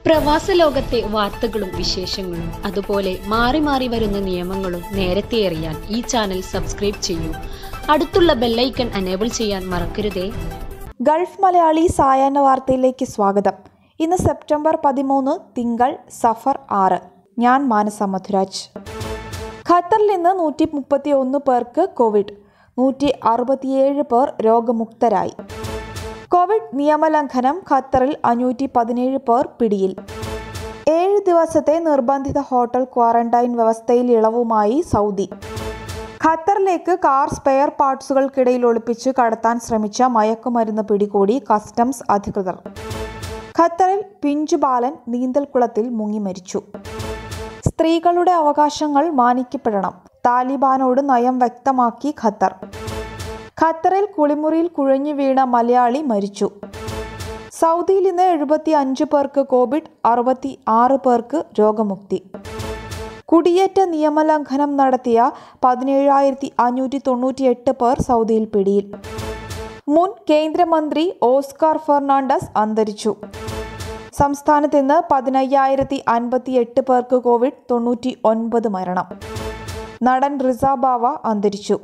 പ്രവാസ ലോകത്തെ വാർത്തകളും വിശേഷങ്ങളും അതുപോലെ മാറി മാറി വരുന്ന നിയമങ്ങളും നേരത്തെ അറിയാൻ ഈ ചാനൽ സബ്സ്ക്രൈബ് ചെയ്യൂ അടുത്തുള്ള ബെല്ലൈക്കൺ അനേബിൾ ചെയ്യാൻ മറക്കരുതേ ഗൾഫ് മലയാളി സായാഹ്ന വാർത്തയിലേക്ക് സ്വാഗതം ഇന്ന് സെപ്റ്റംബർ പതിമൂന്ന് തിങ്കൾ സഫർ ആറ് ഞാൻ മാനസ മധുരാജ് ഖത്തറിൽ ഇന്ന് നൂറ്റി മുപ്പത്തി ഒന്ന് പേർക്ക് കോവിഡ് നൂറ്റി അറുപത്തിയേഴ് പേർ രോഗമുക്തരായി കോവിഡ് നിയമലംഘനം ഖത്തറിൽ അഞ്ഞൂറ്റി പതിനേഴ് പേർ പിടിയിൽ ഏഴ് ദിവസത്തെ നിർബന്ധിത ഹോട്ടൽ ക്വാറന്റൈൻ വ്യവസ്ഥയിൽ ഇളവുമായി സൗദി ഖത്തറിലേക്ക് കാർ സ്പെയർ പാർട്സുകൾക്കിടയിൽ ഒളിപ്പിച്ച് കടത്താൻ ശ്രമിച്ച മയക്കുമരുന്ന് പിടികൂടി കസ്റ്റംസ് അധികൃതർ ഖത്തറിൽ പിഞ്ചു ബാലൻ നീന്തൽക്കുളത്തിൽ മുങ്ങി മരിച്ചു സ്ത്രീകളുടെ അവകാശങ്ങൾ മാനിക്കപ്പെടണം താലിബാനോട് നയം വ്യക്തമാക്കി ഖത്തർ ഖത്തറിൽ കുളിമുറിയിൽ കുഴഞ്ഞു വീണ മലയാളി മരിച്ചു സൗദിയിൽ ഇന്ന് എഴുപത്തി അഞ്ച് പേർക്ക് കോവിഡ് അറുപത്തി ആറ് പേർക്ക് രോഗമുക്തി കുടിയേറ്റ നിയമലംഘനം നടത്തിയ പതിനേഴായിരത്തി അഞ്ഞൂറ്റി തൊണ്ണൂറ്റിയെട്ട് പേർ സൗദിയിൽ പിടിയിൽ മുൻ കേന്ദ്രമന്ത്രി ഓസ്കാർ ഫെർണാണ്ടസ് അന്തരിച്ചു സംസ്ഥാനത്ത് ഇന്ന് പതിനയ്യായിരത്തി അൻപത്തി എട്ട് പേർക്ക് കോവിഡ് തൊണ്ണൂറ്റി ഒൻപത് മരണം നടൻ റിസാബാവ അന്തരിച്ചു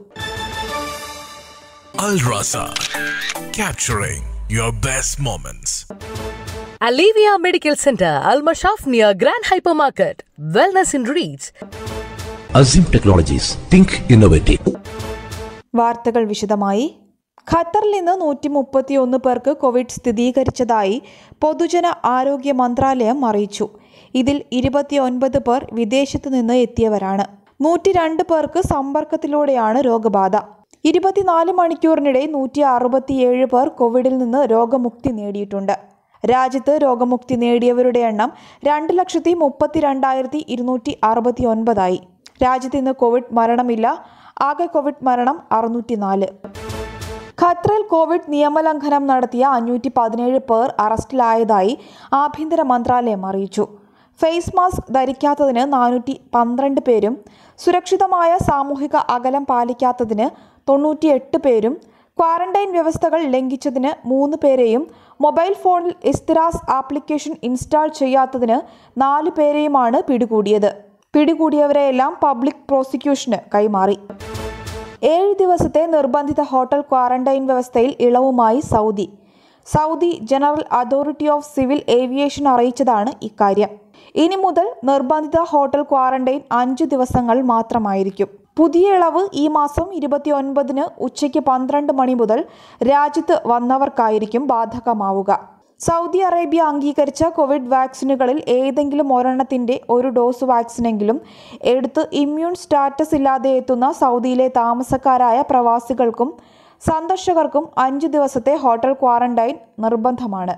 Al Rasa, capturing your best moments. Alivia Medical Center, Al Mashaf near Grand Hypermarket. Wellness in Reach. Azim Technologies. Think innovative. വാർത്തകൾ വിശദമായി ഖത്തറിൽ നിന്ന് നൂറ്റി മുപ്പത്തിയൊന്ന് പേർക്ക് കോവിഡ് സ്ഥിരീകരിച്ചതായി പൊതുജന ആരോഗ്യ മന്ത്രാലയം അറിയിച്ചു ഇതിൽ ഇരുപത്തിയൊൻപത് പേർ വിദേശത്ത് നിന്ന് എത്തിയവരാണ് നൂറ്റി രണ്ട് പേർക്ക് സമ്പർക്കത്തിലൂടെയാണ് രോഗബാധ ഇരുപത്തിനാല് മണിക്കൂറിനിടെ നൂറ്റി അറുപത്തിയേഴ് പേർ കോവിഡിൽ നിന്ന് രോഗമുക്തി നേടിയിട്ടുണ്ട് രാജ്യത്ത് രോഗമുക്തി നേടിയവരുടെ എണ്ണം രണ്ട് ലക്ഷത്തി മുപ്പത്തിരണ്ടായിരത്തി ഇരുന്നൂറ്റി അറുപത്തി ഒൻപതായി രാജ്യത്ത് ഇന്ന് കോവിഡ് മരണമില്ല ആകെ കോവിഡ് മരണം അറുന്നൂറ്റിനാല് ഖത്തറിൽ കോവിഡ് നിയമലംഘനം നടത്തിയ അഞ്ഞൂറ്റി പതിനേഴ് പേർ അറസ്റ്റിലായതായി ആഭ്യന്തര മന്ത്രാലയം അറിയിച്ചു ഫേസ് മാസ്ക് ധരിക്കാത്തതിന് നാനൂറ്റി പന്ത്രണ്ട് പേരും സുരക്ഷിതമായ സാമൂഹിക അകലം പാലിക്കാത്തതിന് തൊണ്ണൂറ്റിയെട്ട് പേരും ക്വാറന്റൈൻ വ്യവസ്ഥകൾ ലംഘിച്ചതിന് മൂന്ന് പേരെയും മൊബൈൽ ഫോണിൽ ഇസ്തിറാസ് ആപ്ലിക്കേഷൻ ഇൻസ്റ്റാൾ ചെയ്യാത്തതിന് നാല് പേരെയുമാണ് പിടികൂടിയത് പിടികൂടിയവരെയെല്ലാം പബ്ലിക് പ്രോസിക്യൂഷന് കൈമാറി ഏഴ് ദിവസത്തെ നിർബന്ധിത ഹോട്ടൽ ക്വാറന്റൈൻ വ്യവസ്ഥയിൽ ഇളവുമായി Saudi Saudi general authority of civil aviation അറിയിച്ചതാണ് ഇക്കാര്യം ഇനി മുതൽ നിർബന്ധിത ഹോട്ടൽ ക്വാറന്റൈൻ അഞ്ച് ദിവസങ്ങൾ മാത്രമായിരിക്കും പുതിയ ഇളവ് ഈ മാസം ഇരുപത്തിയൊൻപതിന് ഉച്ചയ്ക്ക് പന്ത്രണ്ട് മണി മുതൽ രാജ്യത്ത് വന്നവർക്കായിരിക്കും ബാധകമാവുക സൗദി അറേബ്യ അംഗീകരിച്ച കോവിഡ് വാക്സിനുകളിൽ ഏതെങ്കിലും ഒരെണ്ണത്തിന്റെ ഒരു ഡോസ് വാക്സിനെങ്കിലും എടുത്ത് ഇമ്മ്യൂൺ സ്റ്റാറ്റസ് ഇല്ലാതെ എത്തുന്ന സൗദിയിലെ താമസക്കാരായ പ്രവാസികൾക്കും സന്ദർശകർക്കും അഞ്ച് ദിവസത്തെ ഹോട്ടൽ ക്വാറന്റൈൻ നിർബന്ധമാണ്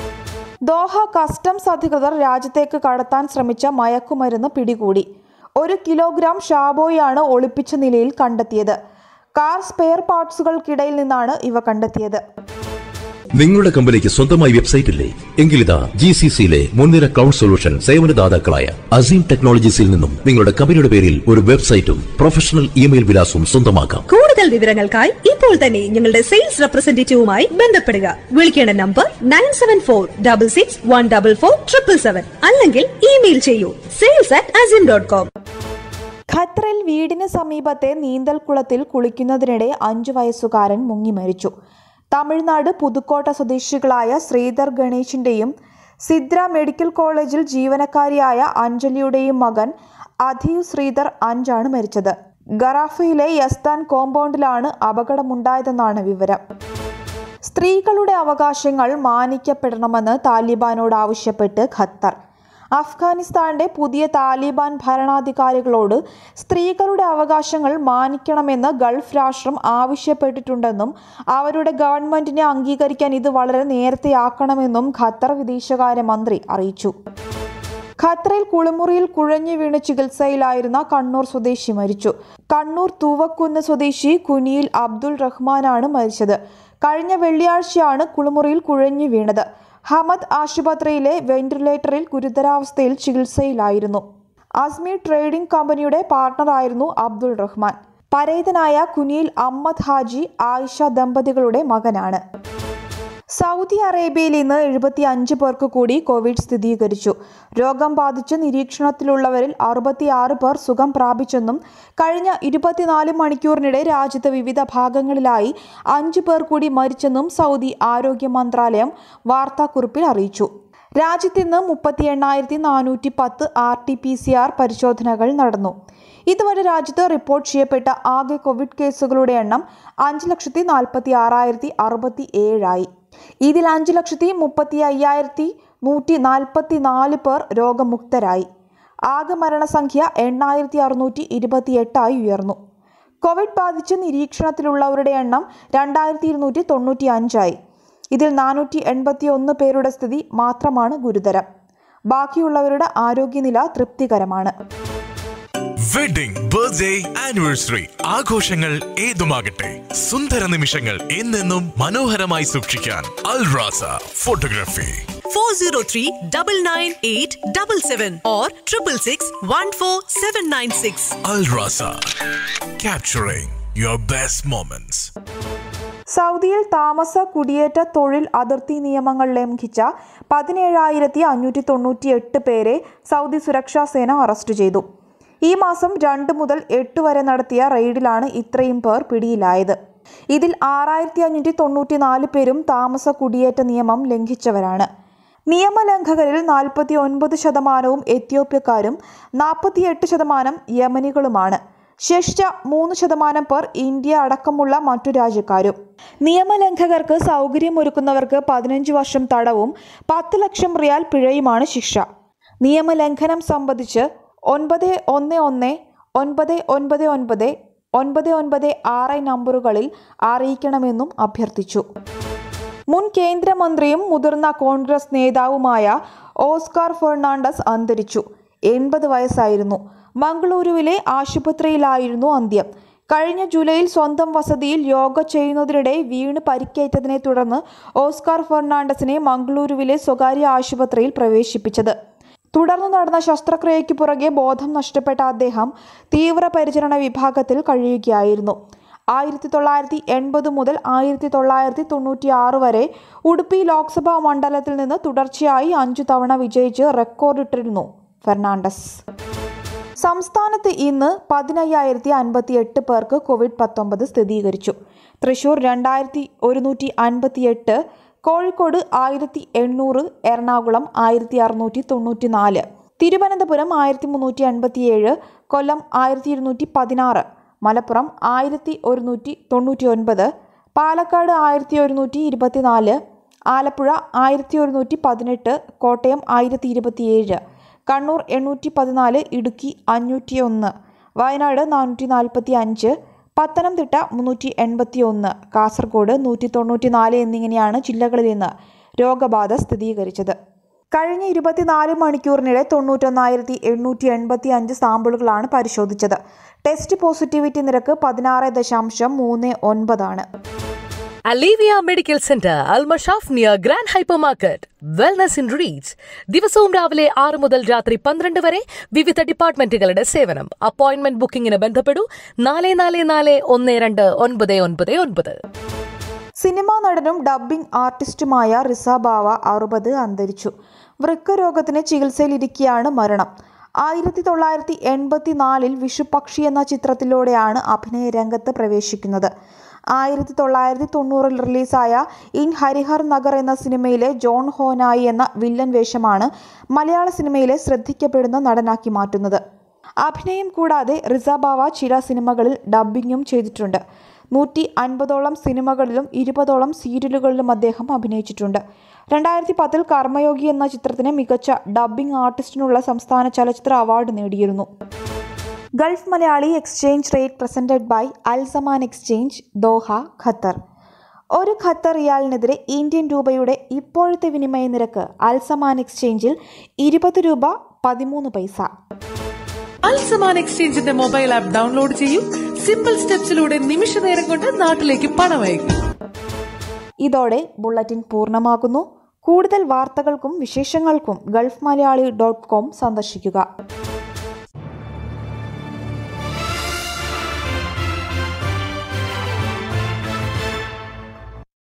ദോഹ കസ്റ്റംസ് അധികൃതർ രാജ്യത്തേക്ക് കടത്താൻ ശ്രമിച്ച മയക്കുമരുന്ന് പിടികൂടി ഒരു കിലോഗ്രാം ഷാബോയാണ് ഒളിപ്പിച്ച നിലയിൽ കണ്ടെത്തിയത് കാർ സ്പെയർ പാർട്സുകൾക്കിടയിൽ നിന്നാണ് ഇവ കണ്ടെത്തിയത് നിങ്ങളുടെ കമ്പനിക്ക് സ്വന്തമായി വെബ്സൈറ്റ് ഇല്ലേ എങ്കിലിതാ ജി സി സിയിലെ മുൻനിര ക്ലൗഡ് സൊല്യൂഷൻ സേവനദാതാക്കളായ അസീം ടെക്നോളജീസിൽ നിന്നും നിങ്ങളുടെ കമ്പനിയുടെ പേരിൽ ഒരു വെബ്സൈറ്റും പ്രൊഫഷണൽ ഇമെയിൽ വിലാസവും സ്വന്തമാക്കാം കൂടുതൽ വിവരങ്ങൾക്കായി ഇപ്പോൾ തന്നെ ഞങ്ങളുടെ സെയിൽസ് റെപ്രസെന്റേറ്റീവുമായി ബന്ധപ്പെടുക വിളിക്കേണ്ട number nine seven four double six one double four triple seven അല്ലെങ്കിൽ ഇമെയിൽ ചെയ്യൂ sales at Azeem dot com ഖത്തറിൽ വീടിന് സമീപത്തെ നീന്തൽക്കുളത്തിൽ കുളിക്കുന്നതിനിടെ അഞ്ചു വയസ്സുകാരൻ മുങ്ങി മരിച്ചു തമിഴ്നാട് പുതുക്കോട്ട സ്വദേശികളായ ശ്രീധർ ഗണേഷിന്റെയും സിദ്ര മെഡിക്കൽ കോളേജിൽ ജീവനക്കാരിയായ അഞ്ജലിയുടെയും മകൻ അധീവ് ശ്രീധർ അഞ്ചാണ് മരിച്ചത് ഗറാഫയിലെ യസ്താൻ കോമ്പൗണ്ടിലാണ് അപകടമുണ്ടായതെന്നാണ് വിവരം സ്ത്രീകളുടെ അവകാശങ്ങൾ മാനിക്കപ്പെടണമെന്ന് താലിബാനോട് ആവശ്യപ്പെട്ട് ഖത്തർ അഫ്ഗാനിസ്ഥാന്റെ പുതിയ താലിബാൻ ഭരണാധികാരികളോട് സ്ത്രീകളുടെ അവകാശങ്ങൾ മാനിക്കണമെന്ന് ഗൾഫ് രാഷ്ട്രം ആവശ്യപ്പെട്ടിട്ടുണ്ടെന്നും അവരുടെ ഗവൺമെന്റിനെ അംഗീകരിക്കാൻ ഇത് വളരെ നേരത്തെയാക്കണമെന്നും ഖത്തർ വിദേശകാര്യ മന്ത്രി അറിയിച്ചു ഖത്തറിൽ കുളിമുറിയിൽ കുഴഞ്ഞു വീണ് ചികിത്സയിലായിരുന്ന കണ്ണൂർ സ്വദേശി മരിച്ചു കണ്ണൂർ തൂവക്കുന്ന് സ്വദേശി കുനിയിൽ അബ്ദുൾ റഹ്മാനാണ് മരിച്ചത് കഴിഞ്ഞ വെള്ളിയാഴ്ചയാണ് കുളിമുറിയിൽ കുഴഞ്ഞു വീണത് ഹമദ് ആശുപത്രിയിലെ വെന്റിലേറ്ററിൽ ഗുരുതരാവസ്ഥയിൽ ചികിത്സയിലായിരുന്നു അസ്മി ട്രേഡിംഗ് കമ്പനിയുടെ പാർട്ണറായിരുന്നു അബ്ദുൾ റഹ്മാൻ പരേതനായ കുനിയിൽ അഹമ്മദ് ഹാജി ആയിഷ ദമ്പതികളുടെ മകനാണ് സൗദി അറേബ്യയിൽ ഇന്ന് എഴുപത്തി അഞ്ച് പേർക്ക് കൂടി കോവിഡ് സ്ഥിരീകരിച്ചു രോഗം ബാധിച്ച് നിരീക്ഷണത്തിലുള്ളവരിൽ അറുപത്തിയാറ് പേർ സുഖം പ്രാപിച്ചെന്നും കഴിഞ്ഞ ഇരുപത്തിനാല് മണിക്കൂറിനിടെ രാജ്യത്ത് വിവിധ ഭാഗങ്ങളിലായി അഞ്ച് പേർ കൂടി മരിച്ചെന്നും സൗദി ആരോഗ്യ മന്ത്രാലയം വാർത്താക്കുറിപ്പിൽ അറിയിച്ചു രാജ്യത്ത് ഇന്ന് മുപ്പത്തി എണ്ണായിരത്തി നാനൂറ്റി പത്ത് R T P C R പരിശോധനകൾ നടന്നു ഇതുവരെ രാജ്യത്ത് റിപ്പോർട്ട് ചെയ്യപ്പെട്ട ആകെ കോവിഡ് കേസുകളുടെ എണ്ണം അഞ്ച് ലക്ഷത്തി നാൽപ്പത്തി ആറായിരത്തി അറുപത്തി ഏഴായി ഇതിൽ അഞ്ച് ലക്ഷത്തി മുപ്പത്തി അയ്യായിരത്തി നൂറ്റി നാൽപ്പത്തി നാല് പേർ രോഗമുക്തരായി ആകെ മരണസംഖ്യ എണ്ണായിരത്തി അറുന്നൂറ്റി ഇരുപത്തി എട്ടായി ഉയർന്നു കോവിഡ് ബാധിച്ച് നിരീക്ഷണത്തിലുള്ളവരുടെ എണ്ണം രണ്ടായിരത്തി ഇരുന്നൂറ്റി തൊണ്ണൂറ്റി അഞ്ചായി ഇതിൽ നാനൂറ്റി എൺപത്തി ഒന്ന് പേരുടെ സ്ഥിതി മാത്രമാണ് ഗുരുതരം ബാക്കിയുള്ളവരുടെ ആരോഗ്യനില തൃപ്തികരമാണ് വെഡിംഗ് ബർത്ത്ഡേ ആനിവേഴ്സറി ആഘോഷങ്ങൾ ഏതുമാകട്ടെ സുന്ദര നിമിഷങ്ങൾ എന്നെന്നും മനോഹരമായി സൂക്ഷിക്കാൻ Al Rasa photography 403 998 77 or 666 14796. Al Rasa capturing your best moments സൗദിയിൽ താമസ കുടിയേറ്റ തൊഴിൽ അതിർത്തി നിയമങ്ങൾ ലംഘിച്ച പതിനേഴായിരത്തി അഞ്ഞൂറ്റി തൊണ്ണൂറ്റി എട്ട് പേരെ സൗദി സുരക്ഷാ സേന അറസ്റ്റ് ചെയ്തു ഈ മാസം രണ്ട് മുതൽ എട്ട് വരെ നടത്തിയ റെയ്ഡിലാണ് ഇത്രയും പേർ പിടിയിലായത് ഇതിൽ ആറായിരത്തി അഞ്ഞൂറ്റി തൊണ്ണൂറ്റി നാല് പേരും താമസ കുടിയേറ്റ നിയമം ലംഘിച്ചവരാണ് നിയമലംഘകരിൽ നാൽപ്പത്തി ഒൻപത് ശതമാനവും എത്യോപ്യക്കാരും നാൽപ്പത്തിയെട്ട് ശതമാനം യമനികളുമാണ് ശേഷിച്ച മൂന്ന് ശതമാനം പേർ ഇന്ത്യ അടക്കമുള്ള മറ്റു രാജ്യക്കാരും നിയമലംഘകർക്ക് സൗകര്യമൊരുക്കുന്നവർക്ക് പതിനഞ്ച് വർഷം തടവും പത്ത് ലക്ഷം റിയാൽ പിഴയുമാണ് ശിക്ഷ നിയമലംഘനം സംബന്ധിച്ച് ഒൻപത് ഒന്ന് ഒന്ന് ഒൻപത് ഒൻപത് ഒൻപത് ഒൻപത് ഒൻപത് ആറ് നമ്പറുകളിൽ അറിയിക്കണമെന്നും അഭ്യർത്ഥിച്ചു മുൻ കേന്ദ്രമന്ത്രിയും മുതിർന്ന കോൺഗ്രസ് നേതാവുമായ ഓസ്കാർ ഫെർണാണ്ടസ് അന്തരിച്ചു എൺപത് വയസ്സായിരുന്നു മംഗളൂരുവിലെ ആശുപത്രിയിലായിരുന്നു അന്ത്യം കഴിഞ്ഞ ജൂലൈയിൽ സ്വന്തം വസതിയിൽ യോഗ ചെയ്യുന്നതിനിടെ വീണ് പരിക്കേറ്റതിനെ തുടർന്ന് ഓസ്കാർ ഫെർണാണ്ടസിനെ മംഗളൂരുവിലെ സ്വകാര്യ ആശുപത്രിയിൽ പ്രവേശിപ്പിച്ചത് തുടർന്ന് നടന്ന ശസ്ത്രക്രിയയ്ക്ക് പുറകെ ബോധം നഷ്ടപ്പെട്ട അദ്ദേഹം തീവ്രപരിചരണ വിഭാഗത്തിൽ കഴിയുകയായിരുന്നു ആയിരത്തി തൊള്ളായിരത്തി എൺപത് മുതൽ ആയിരത്തി തൊള്ളായിരത്തി തൊണ്ണൂറ്റി ആറ് വരെ ഉടുപ്പി ലോക്സഭാ മണ്ഡലത്തിൽ നിന്ന് തുടർച്ചയായി അഞ്ചു തവണ വിജയിച്ച് റെക്കോർഡിട്ടിരുന്നു ഫെർണാണ്ടസ് സംസ്ഥാനത്ത് ഇന്ന് പതിനയ്യായിരത്തി അൻപത്തി എട്ട് പേർക്ക് കോവിഡ് പത്തൊമ്പത് സ്ഥിരീകരിച്ചു തൃശൂർ രണ്ടായിരത്തി ഒരുന്നൂറ്റി അൻപത്തി എട്ട് കോഴിക്കോട് ആയിരത്തി എണ്ണൂറ് എറണാകുളം ആയിരത്തി അറുന്നൂറ്റി തൊണ്ണൂറ്റി നാല് തിരുവനന്തപുരം ആയിരത്തി മുന്നൂറ്റി അൻപത്തിയേഴ് കൊല്ലം ആയിരത്തി ഇരുന്നൂറ്റി പതിനാറ് മലപ്പുറം ആയിരത്തി ഒരുന്നൂറ്റി തൊണ്ണൂറ്റി ഒൻപത് പാലക്കാട് ആയിരത്തി ഒരുന്നൂറ്റി ഇരുപത്തിനാല് ആലപ്പുഴ ആയിരത്തി ഒരുന്നൂറ്റി പതിനെട്ട് കോട്ടയം ആയിരത്തി ഇരുപത്തിയേഴ് കണ്ണൂർ എണ്ണൂറ്റി പതിനാല് ഇടുക്കി അഞ്ഞൂറ്റി ഒന്ന് വയനാട് നാനൂറ്റി നാൽപ്പത്തി അഞ്ച് പത്തനംതിട്ട മുന്നൂറ്റി എൺപത്തി ഒന്ന് കാസർഗോഡ് നൂറ്റി തൊണ്ണൂറ്റി നാല് എന്നിങ്ങനെയാണ് ജില്ലകളിൽ നിന്ന് രോഗബാധ സ്ഥിരീകരിച്ചത് കഴിഞ്ഞ ഇരുപത്തിനാല് മണിക്കൂറിനിടെ തൊണ്ണൂറ്റൊന്നായിരത്തി എണ്ണൂറ്റി എൺപത്തി അഞ്ച് സാമ്പിളുകളാണ് പരിശോധിച്ചത് ടെസ്റ്റ് പോസിറ്റിവിറ്റി നിരക്ക് പതിനാറ് ദശാംശം മൂന്ന് ഒൻപതാണ് Alivia medical centre Al Mashaf near grand hyper market wellness in reach ദിവസവും രാവിലെ ആറ് മുതൽ രാത്രി പന്ത്രണ്ട് വരെ വിവിധ ഡിപ്പാർട്ട്മെന്റുകളുടെ സേവനം അപ്പോയിന്റ്മെന്റ് ബുക്കിംഗിന് ബന്ധപ്പെടൂ നാല് നാല് നാല് ഒന്ന് രണ്ട് ഒൻപത് ഒൻപത് ഒൻപത് സിനിമാ നടനും ഡബ്ബിംഗ് ആർട്ടിസ്റ്റുമായ റിസ ബാവ അറുപത് അന്തരിച്ചു വൃക്ക രോഗത്തിന് ചികിത്സയിലിരിക്കെയാണ് മരണം ആയിരത്തി തൊള്ളായിരത്തി എൺപത്തി നാലിൽ വിഷുപക്ഷി എന്ന ചിത്രത്തിലൂടെയാണ് അഭിനയ രംഗത്ത് പ്രവേശിക്കുന്നത് ആയിരത്തി തൊള്ളായിരത്തി തൊണ്ണൂറിൽ റിലീസായ ഇൻ ഹരിഹർ നഗർ എന്ന സിനിമയിലെ ജോൺ ഹോനായി എന്ന വില്ലൻ വേഷമാണ് മലയാള സിനിമയിലെ ശ്രദ്ധിക്കപ്പെടുന്ന നടനാക്കി മാറ്റുന്നത് അഭിനയം കൂടാതെ റിസബാവ ചില സിനിമകളിൽ ഡബ്ബിങ്ങും ചെയ്തിട്ടുണ്ട് നൂറ്റി അൻപതോളം സിനിമകളിലും ഇരുപതോളം സീരിയലുകളിലും അദ്ദേഹം അഭിനയിച്ചിട്ടുണ്ട് രണ്ടായിരത്തി പത്തിൽ കർമ്മയോഗി എന്ന ചിത്രത്തിന് മികച്ച ഡബ്ബിംഗ് ആർട്ടിസ്റ്റിനുള്ള സംസ്ഥാന ചലച്ചിത്ര അവാർഡ് നേടിയിരുന്നു Gulf Malayali exchange rate presented by Al Zaman exchange Doha Qatar ഒരു ഖത്തർ റിയാലിനെതിരെ ഇന്ത്യൻ രൂപയുടെ ഇപ്പോഴത്തെ വിനിമയ നിരക്ക് അൽസമാൻ എക്സ്ചേഞ്ചിൽ ഇരുപത് രൂപ പതിമൂന്ന് പൈസ അൽസമാൻ എക്സ്ചേഞ്ചിന്റെ മൊബൈൽ ആപ്പ് ഡൗൺലോഡ് ചെയ്യൂ സിമ്പിൾ സ്റ്റെപ്സിലൂടെ നിമിഷ നേരം കൊണ്ട് നാട്ടിലേക്ക് പണം അയക്കും ഇതോടെ ബുള്ളറ്റിൻ പൂർണ്ണമാകുന്നു കൂടുതൽ വാർത്തകൾക്കും വിശേഷങ്ങൾക്കും ഗൾഫ് മലയാളി ഡോട്ട് കോം സന്ദർശിക്കുക